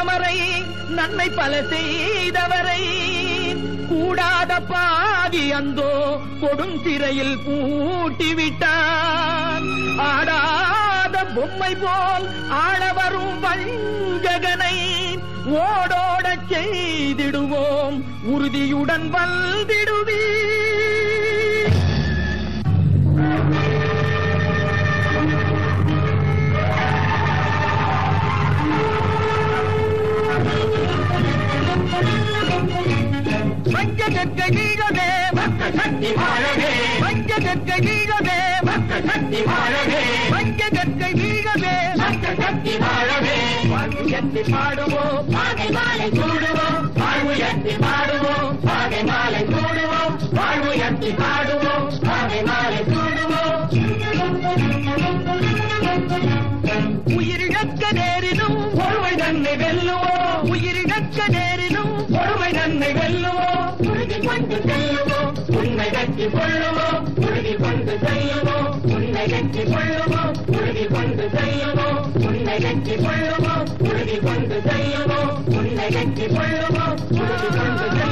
தாமரை நன்மை பல செய்தவரை கூடாத பாதி அந்தோ கொடுந்திரையில் பூட்டி விட்டான் ஆடாத பொம்மை போல் ஆள வரும் வஞ்சகனை ஓடோடச் செய்திடுவோம் உறுதியுடன் வந்திடுவீர் வஞ்சகத்தை வீழவே மக்கள் சக்தி வாழவே வஞ்சகத்தை வீழவே மக்கள் சக்தி வாழவே வஞ்சகத்தை வீழவே மக்கள் சக்தி வாழவே வாழ்வியத்தை பாடுவோம் பாகை மாலை சூடுவோம் வாழ்வுயர்த்தி பாடுவோம் பாகை மாலை சூடுவோம் வாழ்வுயர்த்தி பாடுவோம் பாகை மாலை சூடுவோம் உயிரிழக்க நேரினும் பொறுமை தன்னை வெல்லுவோம் உயிரிழக்க நேரினும் பொறுமை தன்னை வெல்லுவோம் உறுதி கொண்டு செல்லுவோம் உண்மை வெற்றி கொள்ளுவோம் உறுதி கொண்டு செல்லுவோம் உண்மை வெற்றி கொள்ளுவோம் உறுதி கொண்டு செல்லுவோம் உண்மை வெற்றி கொள்ளுவோம் உறுதி கொண்டு செல்லுவோம் உண்மை வெற்றி கொள்ளுவோம் உறுதி கொண்டு செல்லுவோம்